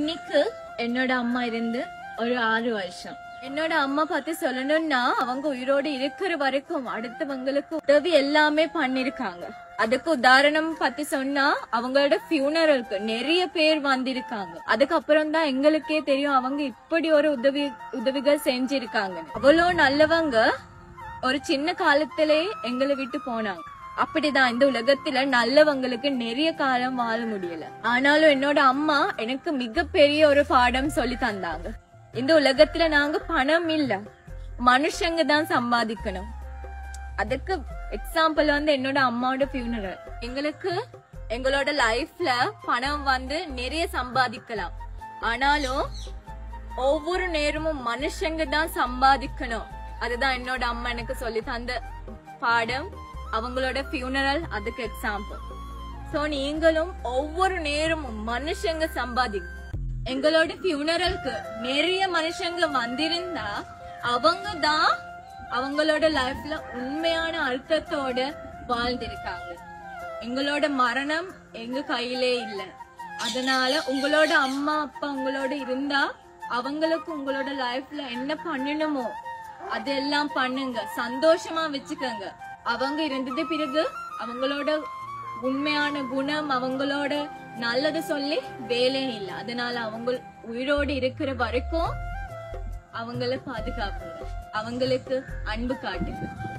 இன்னைக்கு என்னோட அம்மா இருந்து ஒரு ஆறு வருஷம் என்னோட அம்மா பத்தி சொல்லணும்னா அவங்க உயிரோடு இருக்கிற வரைக்கும் அடுத்தவங்களுக்கு உதவி எல்லாமே பண்ணிருக்காங்க அதுக்கு உதாரணம் பத்தி சொன்னா அவங்களோட ஃபியூனரலுக்கு நிறைய பேர் வந்திருக்காங்க அதுக்கப்புறம் தான் எங்களுக்கே தெரியும் அவங்க இப்படி ஒரு உதவி உதவிகள் செஞ்சிருக்காங்க அவ்வளோ நல்லவங்க ஒரு சின்ன காலத்திலே எங்களை விட்டு போனாங்க அப்படிதான் இந்த உலகத்துல நல்லவங்களுக்கு நிறைய காலம் வாழ முடியல ஆனாலும் என்னோட அம்மா எனக்கு மிகப்பெரிய ஒரு பாடம் சொல்லி தந்தாங்க இந்த உலகத்துல நாங்க பணம் இல்ல மனுஷங்க தான் சம்பாதிக்கணும் அதுக்கு எக்ஸாம்பிள் வந்து என்னோட அம்மாவோட ஃபியூனரல் எங்களுக்கு எங்களோட லைஃப்ல பணம் வந்து நிறைய சம்பாதிக்கலாம் ஆனாலும் ஒவ்வொரு நேரமும் மனுஷங்க தான் சம்பாதிக்கணும் அதுதான் என்னோட அம்மா எனக்கு சொல்லி தந்த பாடம் அவங்களோட ஃபியூனரல் அதுக்கு எக்ஸாம்பிள் சோ நீங்களும் ஒவ்வொரு நேரமும் மனுஷங்க சம்பாதி எங்களோட ஃபியூனரலுக்கு நிறைய மனுஷங்க வந்திருந்தா அவங்க தான் அவங்களோட லைஃப்ல உண்மையான அர்த்தத்தோட வாழ்ந்திருக்காங்க எங்களோட மரணம் எங்க கையிலே இல்ல அதனால உங்களோட அம்மா அப்பா உங்களோட இருந்தா அவங்களுக்கு உங்களோட லைஃப்ல என்ன பண்ணணுமோ அதெல்லாம் பண்ணுங்க சந்தோஷமா வச்சுக்கோங்க அவங்க இருந்தது பிறகு அவங்களோட உண்மையான குணம் அவங்களோட நல்லது சொல்லி வேலையே இல்லை அதனால அவங்க உயிரோடு இருக்கிற வரைக்கும் அவங்கள பாதுகாப்புங்க அவங்களுக்கு அன்பு காட்டுங்க